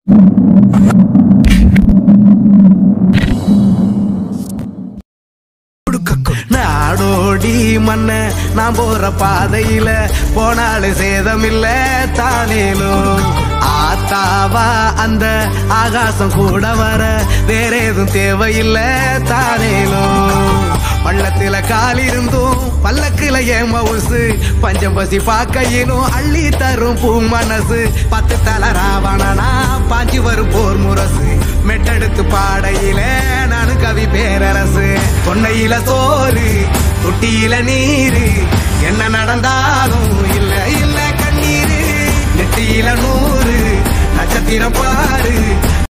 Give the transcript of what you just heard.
நாடோடி மண்ண நான் போற பாதையில போனாலும் சேதமில்ல தானேலும் ஆத்தாவா அந்த ஆகாசம் கூட வர வேற எதுவும் தேவையில்ல தானேலும் பள்ளத்துல கால் இருந்தும் பல்லக்குல ஏன் மவுசு பஞ்சம் பசி பாக்கையிலும் அள்ளி தரும் பூ மனசு பத்து தல ராவணனா பாஞ்சி வரும் போர் முரசு மெட்டெடுத்து பாடையில நானு கவி பேரரசு பொன்னையில சோறு தொட்டியில நீரு என்ன நடந்தாலும் இல்ல இல்ல கண்ணீரு நெட்டியில நூறு நட்சத்திரம் பாரு